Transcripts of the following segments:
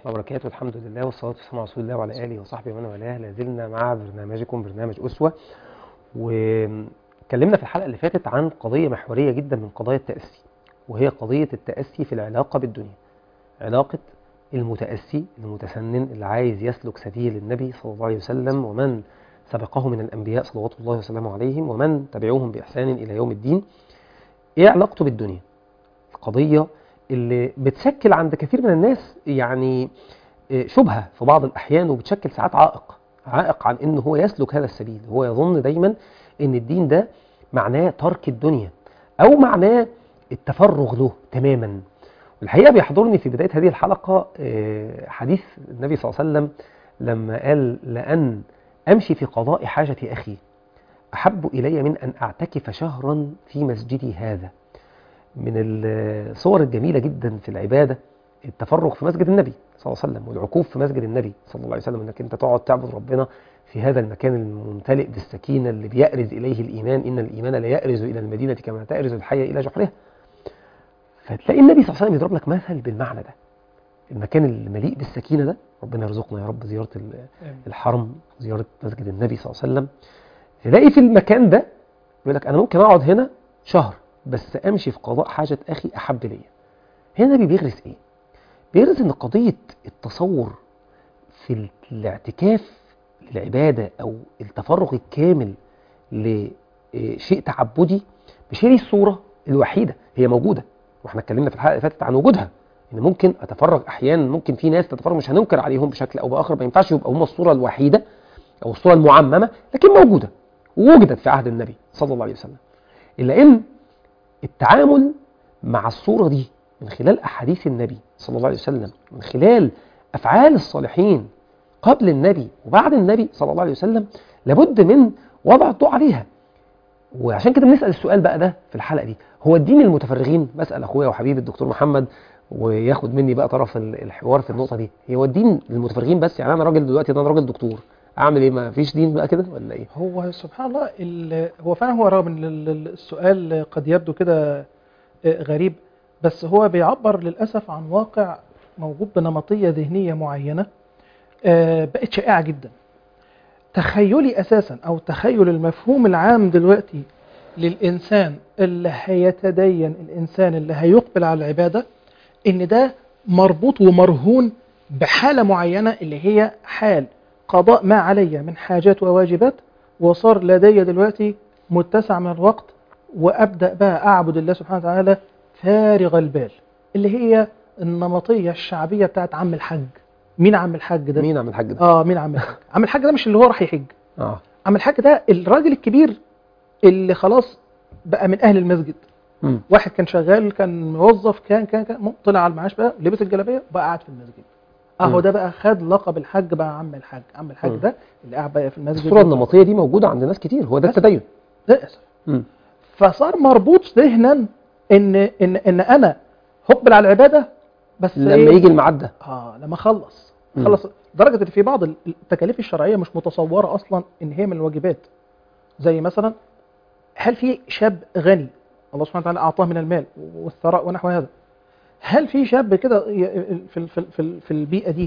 الله وبركاته الحمد لله والصلاة والسلام على رسول الله وعلى آله وصحبه ومن والاه لازلنا مع برنامجكم برنامج أسوة وكلمنا في الحلقة اللي فاتت عن قضية محورية جدا من قضايا التأسي وهي قضية التأسي في العلاقة بالدنيا علاقة المتأسي المتسنن اللي عايز يسلك سبيل النبي صلى الله عليه وسلم ومن سبقه من الأنبياء صلوات الله وسلامه عليهم ومن تبعوهم بإحسان إلى يوم الدين إيه علاقته بالدنيا القضية اللي بتشكل عند كثير من الناس يعني شبهة في بعض الأحيان وبتشكل ساعات عائق عائق عن إن هو يسلك هذا السبيل هو يظن دايما إن الدين ده معناه ترك الدنيا أو معناه التفرغ له تماما والحقيقة بيحضرني في بداية هذه الحلقة حديث النبي صلى الله عليه وسلم لما قال لأن أمشي في قضاء حاجة أخي أحب إلي من أن أعتكف شهرا في مسجدي هذا من الصور الجميلة جدا في العبادة التفرغ في مسجد النبي صلى الله عليه وسلم والعكوف في مسجد النبي صلى الله عليه وسلم انك انت تقعد تعبد ربنا في هذا المكان الممتلئ بالسكينة اللي بيأرز إليه الإيمان إن الإيمان لا يأرز إلى المدينة كما تأرز الحية إلى جحرها فتلاقي النبي صلى الله عليه وسلم يضرب لك مثل بالمعنى ده المكان المليء بالسكينة ده ربنا يرزقنا يا رب زيارة الحرم زيارة مسجد النبي صلى الله عليه وسلم تلاقي في المكان ده يقول لك أنا ممكن أقعد هنا شهر بس امشي في قضاء حاجة اخي احب ليا هنا النبي بيغرس ايه بيغرس ان قضية التصور في الاعتكاف للعبادة او التفرغ الكامل لشيء تعبدي مش هي دي الصورة الوحيدة هي موجودة واحنا اتكلمنا في الحلقة اللي فاتت عن وجودها ان ممكن اتفرغ احيانا ممكن في ناس تتفرغ مش هننكر عليهم بشكل او باخر ما ينفعش يبقى هم الصورة الوحيدة او الصورة المعممة لكن موجودة ووجدت في عهد النبي صلى الله عليه وسلم الا ان التعامل مع الصورة دي من خلال أحاديث النبي صلى الله عليه وسلم من خلال أفعال الصالحين قبل النبي وبعد النبي صلى الله عليه وسلم لابد من وضع الضوء عليها وعشان كده بنسأل السؤال بقى ده في الحلقة دي هو الدين المتفرغين بسأل أخويا وحبيبي الدكتور محمد وياخد مني بقى طرف الحوار في النقطة دي هو الدين للمتفرغين بس يعني أنا راجل دلوقتي أنا راجل دكتور اعمل ايه ما فيش دين بقى كده ولا ايه هو سبحان الله هو فعلا هو رغم ان السؤال قد يبدو كده غريب بس هو بيعبر للاسف عن واقع موجود بنمطيه ذهنيه معينه بقت شائعه جدا تخيلي اساسا او تخيل المفهوم العام دلوقتي للانسان اللي هيتدين الانسان اللي هيقبل على العباده ان ده مربوط ومرهون بحاله معينه اللي هي حال قضاء ما علي من حاجات وواجبات وصار لدي دلوقتي متسع من الوقت وأبدأ بقى أعبد الله سبحانه وتعالى فارغ البال اللي هي النمطية الشعبية بتاعت عم الحج مين عم الحج ده؟ مين عم الحج ده؟ اه مين عم الحج؟ عم الحج ده مش اللي هو راح يحج اه عم الحج ده الراجل الكبير اللي خلاص بقى من أهل المسجد م. واحد كان شغال كان موظف كان كان كان طلع على المعاش بقى لبس الجلابيه وبقى قاعد في المسجد اهو ده بقى خد لقب الحج بقى عم الحج عم الحج م. ده اللي قاعد بقى في المسجد الصورة النمطية دي موجودة عند ناس كتير هو ده التدين للاسف فصار مربوط ذهنا ان ان ان انا هقبل على العباده بس لما إيه؟ يجي الميعاد ده اه لما اخلص م. خلص درجه ان في بعض التكاليف الشرعيه مش متصوره اصلا ان هي من الواجبات زي مثلا هل في شاب غني الله سبحانه وتعالى اعطاه من المال والثراء ونحو هذا هل في شاب كده ي- في في في في البيئه دي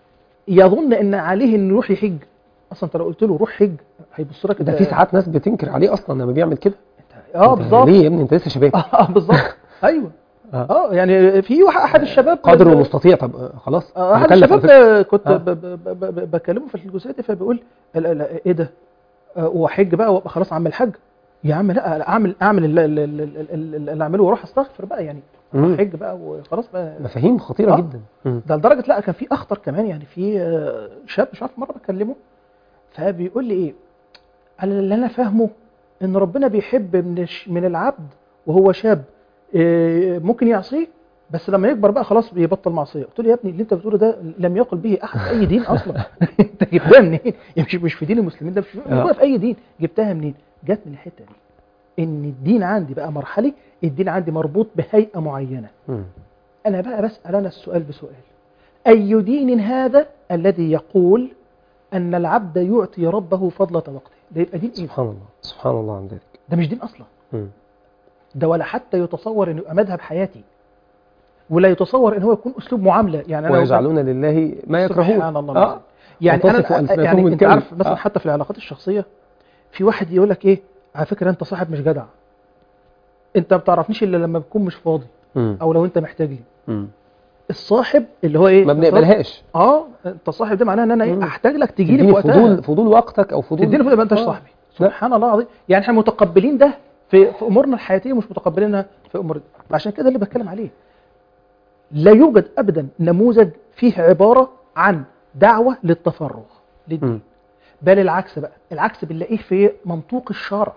يظن ان عليه انه يروح يحج اصلا انت لو قلت له روح حج هيبص لك ده في ساعات ناس بتنكر عليه اصلا لما بيعمل كده اه أنت بالظبط ليه يا ابني انت لسه شباب اه بالظبط ايوه آه. اه يعني في واحد احد الشباب قادر ومستطيع طب آه، خلاص آه، احد مكلف على الشباب فكرة. آه، كنت آه. ب- ب- ب- ب- بكلمه في الجزئيه دي فبيقول لا لا ايه ده آه، وحج بقى وابقى خلاص عم الحج يا عم لا اعمل اعمل اللي, اللي, اللي, اللي اعمله واروح استغفر بقى يعني مم. حج بقى وخلاص بقى مفاهيم خطيرة آه. جدا مم. ده لدرجه لا كان في اخطر كمان يعني في آه، شاب مش عارف مره بكلمه فبيقول لي ايه قال اللي انا فاهمه ان ربنا بيحب من الش- من العبد وهو شاب آه، ممكن يعصيه بس لما يكبر بقى خلاص بيبطل معصيه قلت له يا ابني اللي انت بتقوله ده لم يقل به احد في اي دين اصلا انت جبتها منين يعني مش مش في دين المسلمين ده مش موجوده في اي دين جبتها منين جت من الحته دي ان الدين عندي بقى مرحلي الدين عندي مربوط بهيئه معينه مم. أنا بقى بسأل أنا السؤال بسؤال أي دين هذا الذي يقول أن العبد يعطي ربه فضلة وقته ده يبقى دين إيه؟ سبحان الله سبحان الله عن ذلك ده مش دين أصلا مم. ده ولا حتى يتصور أنه يبقى مذهب حياتي ولا يتصور ان هو يكون اسلوب معامله يعني انا ويجعلون لله ما يكرهون سبحان الله آه. العظيم. يعني وتصف انا ألسنتهم يعني انت الكذب. عارف مثلا آه. حتى في العلاقات الشخصيه في واحد يقول لك ايه على فكره انت صاحب مش جدع انت ما بتعرفنيش الا لما بكون مش فاضي مم. او لو انت محتاج لي مم. الصاحب اللي هو ايه ما بنقبلهاش اه انت صاحب ده معناه ان انا ايه مم. احتاج لك تجي لي في تديني وقتها فضول فضول وقتك او فضول تديني فضول يبقى انت مش آه. صاحبي سبحان الله العظيم يعني احنا متقبلين ده في في امورنا الحياتيه ومش متقبلينها في امور عشان كده اللي بتكلم عليه لا يوجد ابدا نموذج فيه عباره عن دعوه للتفرغ للدين مم. بل العكس بقى العكس بنلاقيه في منطوق الشرع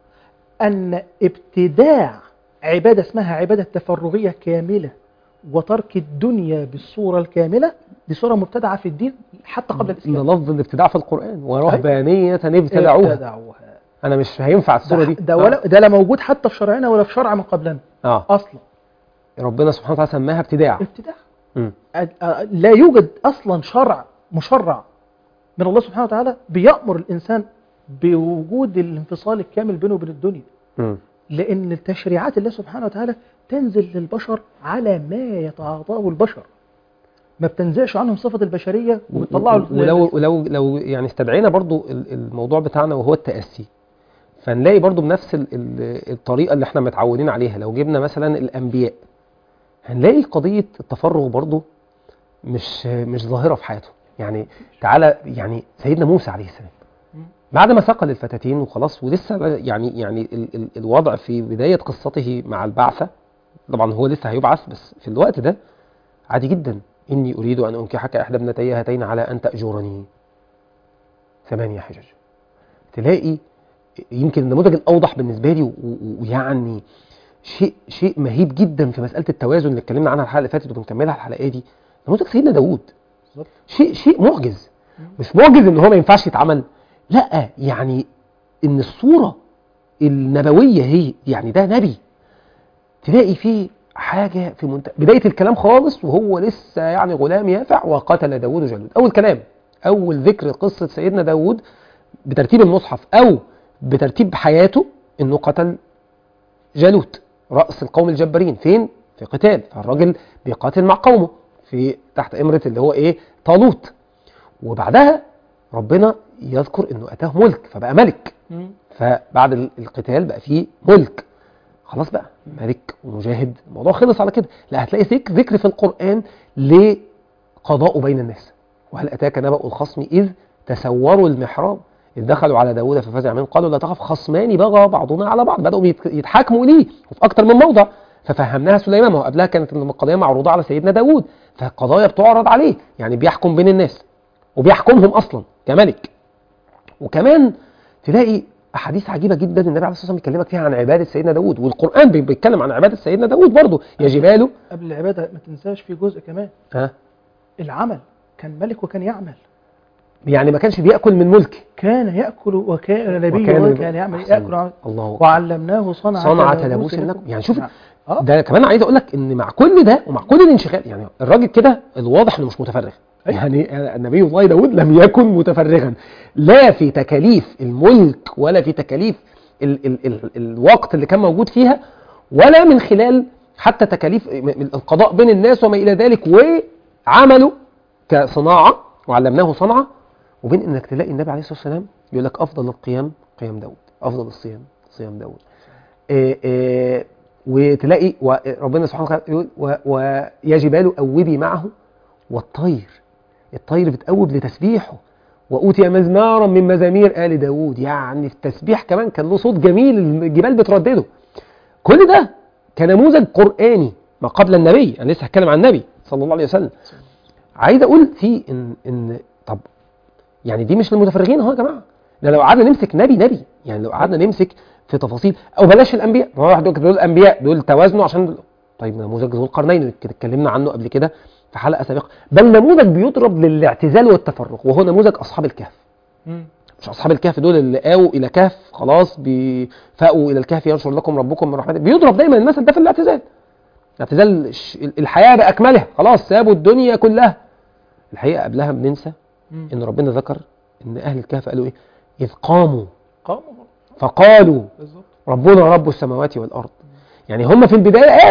ان ابتداع عباده اسمها عباده تفرغيه كامله وترك الدنيا بالصوره الكامله دي صوره مبتدعه في الدين حتى قبل ده الاسلام لفظ الابتداع في القرآن ورهبانية ابتدعوها ابتدعوها انا مش هينفع الصورة دي ده, ده ولا ده لا موجود حتى في شرعنا ولا في شرع من قبلنا اه اصلا ربنا سبحانه وتعالى سماها ابتداع ابتداع مم. أ- أ- لا يوجد اصلا شرع مشرع من الله سبحانه وتعالى بيأمر الانسان بوجود الانفصال الكامل بينه وبين الدنيا مم. لان تشريعات الله سبحانه وتعالى تنزل للبشر على ما يتعاطاه البشر ما بتنزعش عنهم صفة البشرية وبتطلعوا ولو لو لو يعني استدعينا برضو ال- الموضوع بتاعنا وهو التأسي فنلاقي برضو بنفس ال- ال- الطريقة اللي احنا متعودين عليها لو جبنا مثلا الأنبياء هنلاقي قضية التفرغ برضو مش مش ظاهرة في حياته يعني تعالى يعني سيدنا موسى عليه السلام مم. بعد ما ثقل الفتاتين وخلاص ولسه يعني يعني ال ال الوضع في بداية قصته مع البعثة طبعا هو لسه هيبعث بس في الوقت ده عادي جدا إني أريد أن أنكحك إحدى ابنتي هاتين على أن تأجرني ثمانية حجج تلاقي يمكن النموذج الأوضح بالنسبة لي و- و- ويعني شيء شيء مهيب جدا في مسألة التوازن اللي اتكلمنا عنها الحلقة اللي فاتت وبنكملها الحلقة دي نموذج سيدنا داوود بالظبط. شيء شيء معجز مم. مش معجز ان هو ما ينفعش يتعمل لا يعني ان الصورة النبوية هي يعني ده نبي تلاقي فيه حاجة في منتهى بداية الكلام خالص وهو لسه يعني غلام يافع وقتل داوود جالوت أول كلام أول ذكر قصة سيدنا داوود بترتيب المصحف أو بترتيب حياته إنه قتل جالوت رأس القوم الجبارين فين؟ في قتال فالراجل بيقاتل مع قومه في تحت إمرة اللي هو إيه؟ طالوت وبعدها ربنا يذكر إنه أتاه ملك فبقى ملك مم. فبعد ال- القتال بقى فيه ملك خلاص بقى ملك ومجاهد الموضوع خلص على كده لا هتلاقي ذك- ذكر في القرآن لقضاء بين الناس وهل أتاك نبأ الخصم إذ تسوروا المحراب إذ دخلوا على داود ففزع منهم قالوا لا تخف خصمان بغى بعضنا على بعض بدأوا يت- يتحاكموا ليه وفي أكتر من موضع ففهمناها سليمان ما هو قبلها كانت القضية معروضة على سيدنا داود فالقضايا بتعرض عليه يعني بيحكم بين الناس وبيحكمهم أصلا كملك وكمان تلاقي احاديث عجيبه جدا النبي عليه الصلاه والسلام بيكلمك فيها عن عباده سيدنا داوود والقران بي- بيتكلم عن عباده سيدنا داوود برضه يا جبال قبل العبادة ما تنساش في جزء كمان ها العمل كان ملك وكان يعمل يعني ما كانش بياكل من ملك كان يأكل وكان نبي وكان- وكان يعمل أحسن. يأكل وعمل. الله أكبر. وعلمناه صنعة صنعة لبوس لكم يعني شوف نعم. آه. ده كمان عايز اقول لك ان مع كل ده ومع كل الانشغال يعني الراجل كده الواضح انه مش متفرغ أيوة. يعني النبي الله داود لم يكن متفرغا لا في تكاليف الملك ولا في تكاليف ال ال ال الوقت اللي كان موجود فيها ولا من خلال حتى تكاليف القضاء بين الناس وما الى ذلك وعمله كصناعه وعلمناه صنعه وبين انك تلاقي النبي عليه الصلاه والسلام يقول لك افضل القيام قيام داود افضل الصيام صيام داود إيه إيه وتلاقي و- ربنا سبحانه وتعالى يقول و- ويا جبال أوبي معه والطير الطير بتأوب لتسبيحه وأوتي مزمارا من مزامير آل داود يعني التسبيح كمان كان له صوت جميل الجبال بتردده كل ده كنموذج قرآني ما قبل النبي أنا لسه هتكلم عن النبي صلى الله عليه وسلم عايز أقول في إن إن طب يعني دي مش للمتفرغين اهو يا جماعه ده لو قعدنا نمسك نبي نبي يعني لو قعدنا نمسك في تفاصيل او بلاش الانبياء ما هو واحد يقول دول الانبياء دول توازنوا عشان دول. طيب نموذج ذو القرنين اللي اتكلمنا عنه قبل كده في حلقه سابقه بل نموذج بيضرب للاعتزال والتفرغ وهو نموذج اصحاب الكهف مم. مش اصحاب الكهف دول اللي قاوا الى كهف خلاص بيفاقوا الى الكهف ينشر لكم ربكم من رحمته بيضرب دايما المثل ده في الاعتزال الاعتزال الش- الحياه باكملها خلاص سابوا الدنيا كلها الحقيقه قبلها بننسى مم. ان ربنا ذكر ان اهل الكهف قالوا ايه اذ قاموا قاموا فقالوا بالظبط ربنا رب السماوات والارض يعني هم في البدايه قالوا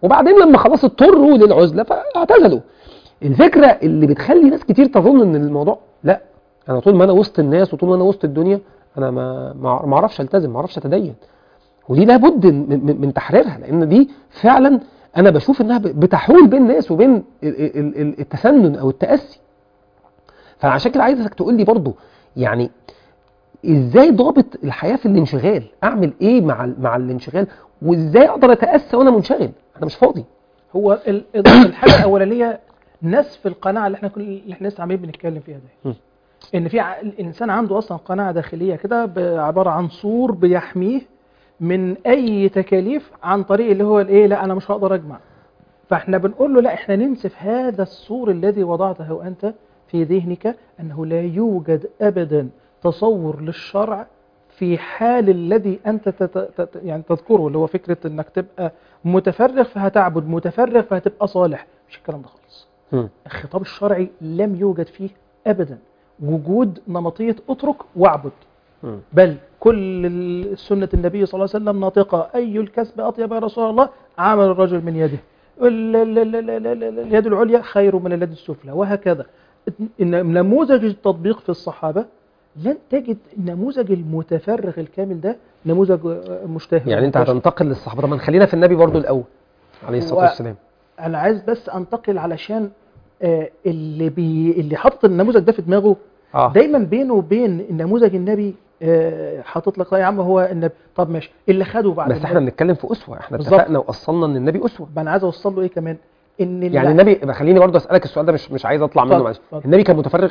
وبعدين لما خلاص اضطروا للعزله فاعتزلوا الفكره اللي بتخلي ناس كتير تظن ان الموضوع لا انا طول ما انا وسط الناس وطول ما انا وسط الدنيا انا ما ما ما اعرفش التزم ما اعرفش اتدين ودي لابد من, من, من تحريرها لان دي فعلا انا بشوف انها ب- بتحول بين الناس وبين ال- ال- ال- التسنن او التاسي فعشان كده عايزك تقول لي برضو يعني ازاي ضابط الحياه في الانشغال اعمل ايه مع ال- مع الانشغال وازاي اقدر اتاسى وانا منشغل انا مش فاضي هو ال- ال- الحاجه الاولانيه نسف القناعه اللي احنا كل اللي احنا لسه عمالين بنتكلم فيها م. دي ان في ع- الانسان عنده اصلا قناعه داخليه كده ب- عباره عن سور بيحميه من اي تكاليف عن طريق اللي هو الايه لا انا مش هقدر اجمع فاحنا بنقول له لا احنا ننسف هذا السور الذي وضعته انت في ذهنك انه لا يوجد ابدا تصور للشرع في حال الذي انت تت... تت... يعني تذكره اللي هو فكره انك تبقى متفرغ فهتعبد متفرغ فهتبقى صالح مش الكلام ده خالص مم. الخطاب الشرعي لم يوجد فيه ابدا وجود نمطيه اترك واعبد مم. بل كل ال- سنة النبي صلى الله عليه وسلم ناطقة أي الكسب أطيب يا رسول الله عمل الرجل من يده ال- ال- ال- ال- ال- ال- اليد العليا خير من اليد السفلى وهكذا إن نموذج التطبيق في الصحابة لن تجد النموذج المتفرغ الكامل ده نموذج آه، مشتهر يعني انت منتشر. هتنتقل للصحابه طب ما نخلينا في النبي برضو الاول عليه الصلاه و- والسلام أنا عايز بس أنتقل علشان آه، اللي بي اللي حاطط النموذج ده في دماغه اه دايما بينه وبين النموذج النبي آه، حاطط لك يا عم هو النبي طب ماشي اللي خده بعد بس احنا بنتكلم في اسوه احنا بالظبط. اتفقنا واصلنا ان النبي اسوه ما انا عايز اوصل له ايه كمان ان اللي يعني النبي بقى خليني برضو اسالك السؤال ده مش مش عايز اطلع منه اتفضل، معلش اتفضل. النبي كان متفرغ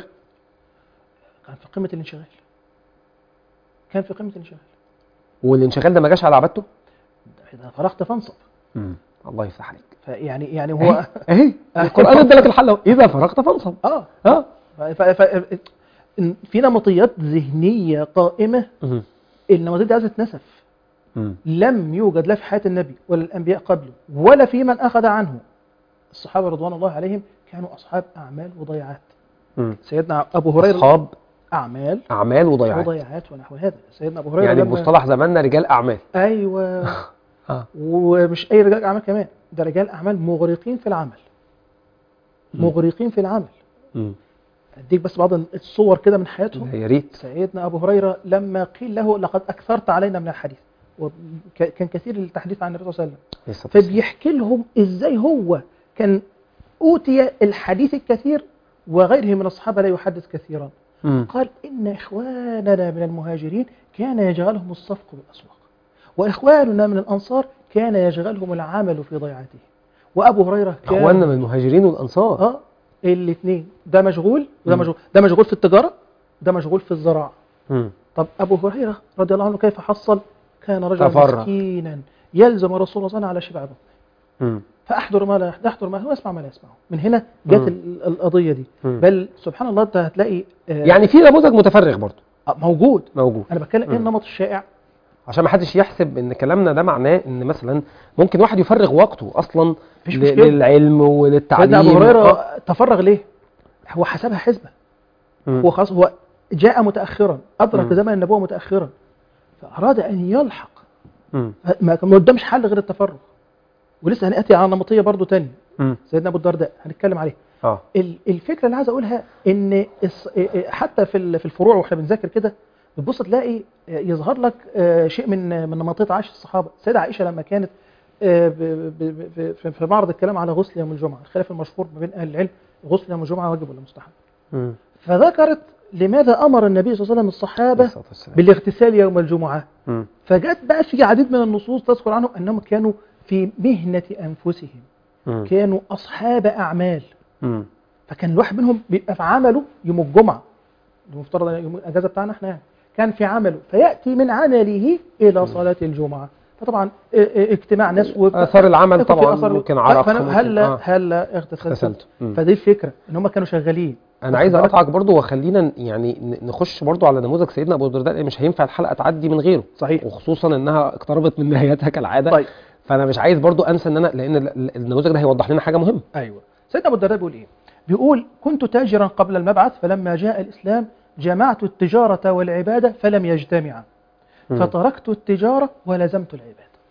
كان في قمه الانشغال كان في قمه الانشغال والانشغال ده ما جاش على عبادته اذا فرغت فانصب الله يفتح عليك فيعني يعني هو اهي القران ادالك الحل اهو اذا فرغت فانصب اه اه ف... ف... ف... إن في نمطيات ذهنيه قائمه مم. النمطيات دي عايزه تنسف مم. لم يوجد لا في حياه النبي ولا الانبياء قبله ولا في من اخذ عنه الصحابه رضوان الله عليهم كانوا اصحاب اعمال وضيعات مم. سيدنا ابو هريره اصحاب اعمال اعمال وضيعات وضيعات ونحو هذا سيدنا ابو هريره يعني لما- بمصطلح زماننا رجال اعمال ايوه اه ومش اي رجال اعمال كمان ده رجال اعمال مغرقين في العمل مم. مغرقين في العمل مم. اديك بس بعض الصور كده من حياتهم يا ريت سيدنا ابو هريره لما قيل له لقد اكثرت علينا من الحديث وكان كثير التحديث عن الرسول صلى الله عليه وسلم عليه الصلاة والسلام. فبيحكي لهم ازاي هو كان اوتي الحديث الكثير وغيره من الصحابه لا يحدث كثيرا مم. قال إن إخواننا من المهاجرين كان يشغلهم الصفق بالأسواق وإخواننا من الأنصار كان يشغلهم العمل في ضيعته وأبو هريرة كان اخواننا من المهاجرين والانصار آه الاثنين ده مشغول وده مم. مشغول ده مشغول في التجارة ده مشغول في الزراعة مم. طب أبو هريرة رضي الله عنه كيف حصل كان رجلا تفرغ. مسكينا يلزم رسول الله صلى الله عليه وسلم على شبع بطنه مم. فاحضر ما لا يحضر ما لا واسمع ما لا يسمعه من هنا جت مم. ال- القضية دي مم. بل سبحان الله انت هتلاقي آه، يعني في نموذج متفرغ برضه آه، موجود موجود انا بتكلم ايه مم. النمط الشائع عشان ما حدش يحسب ان كلامنا ده معناه ان مثلا ممكن واحد يفرغ وقته اصلا مفيش ل- مشكلة. للعلم وللتعليم سيدنا ابو آه. هريره تفرغ ليه؟ هو حسبها حسبه مم. هو خلاص هو جاء متاخرا ادرك مم. زمن النبوه متاخرا فاراد ان يلحق مم. ما ما قدامش حل غير التفرغ ولسه هناتي على نمطيه برضو تانية مم. سيدنا ابو الدرداء هنتكلم عليه اه ال- الفكره اللي عايز اقولها ان الص- إيه- حتى في ال- في الفروع واحنا بنذاكر كده بتبص تلاقي آه، يظهر لك آه، شيء من من نمطيه عيش الصحابه السيده عائشه لما كانت آه، ب- ب- ب- في- في معرض الكلام على غسل يوم الجمعه الخلاف المشهور ما بين اهل العلم غسل يوم الجمعه واجب ولا مستحب مم. فذكرت لماذا امر النبي صلى الله عليه وسلم عليه الصحابه الصلاة والسلام. بالاغتسال يوم الجمعه مم. فجت بقى في عديد من النصوص تذكر عنهم انهم كانوا في مهنه انفسهم مم. كانوا اصحاب اعمال مم. فكان الواحد منهم بيبقى في عمله يوم الجمعه المفترض يوم الاجازه بتاعنا احنا يعني كان في عمله فياتي من عمله الى صلاه الجمعه فطبعا اه، اه، اجتماع ناس و- اثار العمل يكون في طبعا أثر- ممكن عرق فأنا ممكن- هلا آه. هلا اغتسلت اغتسلت. مم. فدي الفكره ان هم كانوا شغالين انا عايز واخد بالك؟ اقطعك برضو وخلينا ن- يعني ن- نخش برضو على نموذج سيدنا ابو الدرداء لأن مش هينفع الحلقه تعدي من غيره صحيح وخصوصا انها اقتربت من نهايتها كالعاده طيب فانا مش عايز برضو انسى ان انا لان ال- ال- النموذج ده هيوضح لنا حاجه مهمه ايوه سيدنا ابو الدرداء بيقول ايه بيقول كنت تاجرا قبل المبعث فلما جاء الاسلام جمعت التجاره والعباده فلم يجتمعا مم. فتركت التجاره ولزمت العباده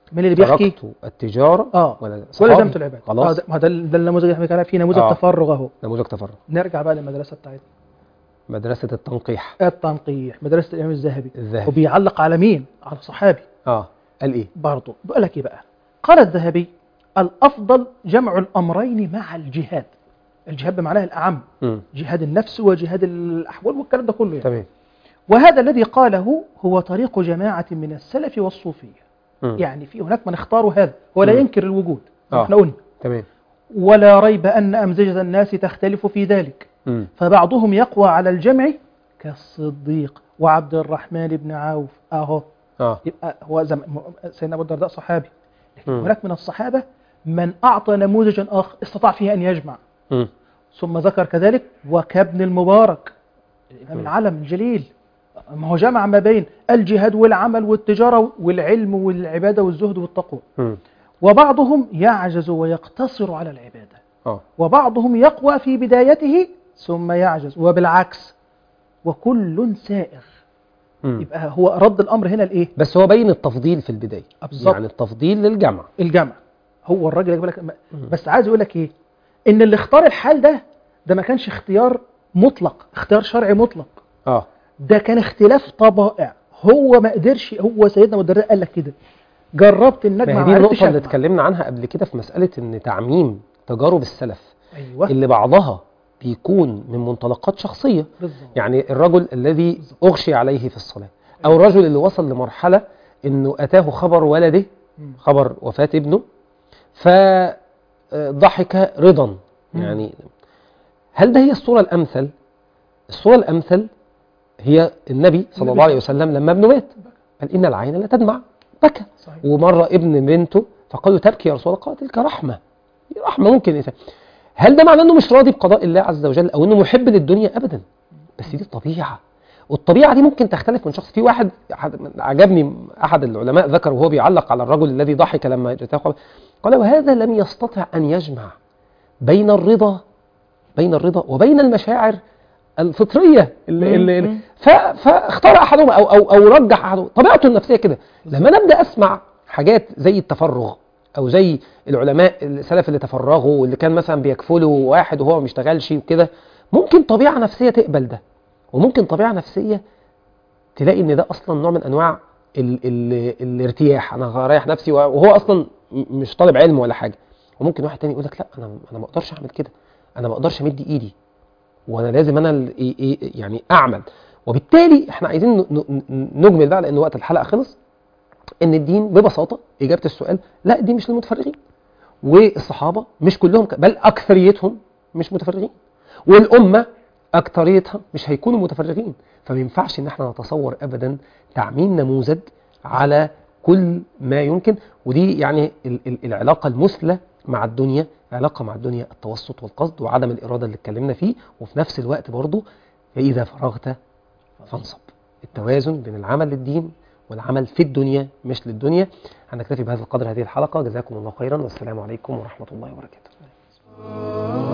من اللي بيحكي تركت التجاره اه ولا ولزمت العباده خلاص آه ده ما ده ده النموذج اللي احنا بنتكلم فيه نموذج آه. تفرغ اهو نموذج تفرغ نرجع بقى للمدرسه بتاعتنا مدرسه التنقيح التنقيح مدرسه الامام الذهبي الذهبي وبيعلق على مين على صحابي اه قال ايه برضه بقول لك ايه بقى قال الذهبي الافضل جمع الامرين مع الجهاد الجهاد بمعناه الاعم مم. جهاد النفس وجهاد الاحوال والكلام ده كله يعني. تمام وهذا الذي قاله هو طريق جماعه من السلف والصوفيه مم. يعني في هناك من اختاروا هذا ولا مم. ينكر الوجود زي ما آه. احنا قلنا تمام ولا ريب ان امزجه الناس تختلف في ذلك مم. فبعضهم يقوى على الجمع كالصديق وعبد الرحمن بن عوف اهو اه يبقى هو زم... م- سيدنا ابو الدرداء صحابي لكن مم. هناك من الصحابه من اعطى نموذجا اخر استطاع فيه ان يجمع مم. ثم ذكر كذلك وكابن المبارك الامام مم. العلم الجليل ما هو جمع ما بين الجهاد والعمل والتجاره والعلم والعباده والزهد والتقوى مم. وبعضهم يعجز ويقتصر على العباده اه وبعضهم يقوى في بدايته ثم يعجز وبالعكس وكل سائغ مم. يبقى هو رد الامر هنا لايه بس هو بين التفضيل في البدايه آه، بالظبط. يعني التفضيل للجمع الجمع هو الراجل يقول لك مم. بس عايز يقول لك ايه ان اللي اختار الحال ده ده ما كانش اختيار مطلق اختيار شرعي مطلق اه ده كان اختلاف طبائع هو ما قدرش هو سيدنا ابو الدرداء قال لك كده جربت ما النجمه هي دي ما عرفتش النقطه اللي أجمع. اتكلمنا عنها قبل كده في مساله ان تعميم تجارب السلف ايوه اللي بعضها بيكون من منطلقات شخصيه بالظبط يعني الرجل الذي أغشي عليه في الصلاة أو الرجل اللي وصل لمرحلة أنه أتاه خبر ولده مم. خبر وفاة ابنه فضحك رضا مم. يعني هل ده هي الصورة الأمثل؟ الصورة الأمثل هي النبي صلى النبي الله عليه وسلم لما ابنه مات قال إن العين لا تدمع بكى صحيح ومرة ابن بنته فقالوا تبكي يا رسول الله قال تلك رحمة رحمة ممكن إنسان هل ده معناه أنه مش راضي بقضاء الله عز وجل أو أنه محب للدنيا أبدا بس دي الطبيعة والطبيعة دي ممكن تختلف من شخص في واحد أحد- عجبني أحد العلماء ذكر وهو بيعلق على الرجل الذي ضحك لما جاءه خبر قال وهذا لم يستطع أن يجمع بين الرضا بين الرضا وبين المشاعر الفطرية اللي اللي مم. ف- فاختار أحدهما أو أو أو رجح أحدهما طبيعته النفسية كده لما أنا أبدأ أسمع حاجات زي التفرغ أو زي العلماء السلف اللي تفرغوا واللي كان مثلا بيكفلوا واحد وهو ما بيشتغلش وكده ممكن طبيعة نفسية تقبل ده وممكن طبيعة نفسية تلاقي ان ده اصلا نوع من انواع ال ال الارتياح انا هريح نفسي وهو اصلا م- مش طالب علم ولا حاجه وممكن واحد تاني يقول لك لا انا انا ما اقدرش اعمل كده انا ما اقدرش امد ايدي وانا لازم انا ال- إيه- إيه- يعني اعمل وبالتالي احنا عايزين ن- ن- نجمل بقى لان وقت الحلقه خلص ان الدين ببساطه اجابه السؤال لا الدين مش للمتفرغين والصحابه مش كلهم ك- بل اكثريتهم مش متفرغين والامه اكثريتها مش هيكونوا متفرغين فما ينفعش ان احنا نتصور ابدا تعميم نموذج على كل ما يمكن ودي يعني ال- ال- العلاقه المثلى مع الدنيا علاقه مع الدنيا التوسط والقصد وعدم الاراده اللي اتكلمنا فيه وفي نفس الوقت برضه فاذا فرغت فانصب التوازن بين العمل للدين والعمل في الدنيا مش للدنيا هنكتفي بهذا القدر هذه الحلقه جزاكم الله خيرا والسلام عليكم ورحمه الله وبركاته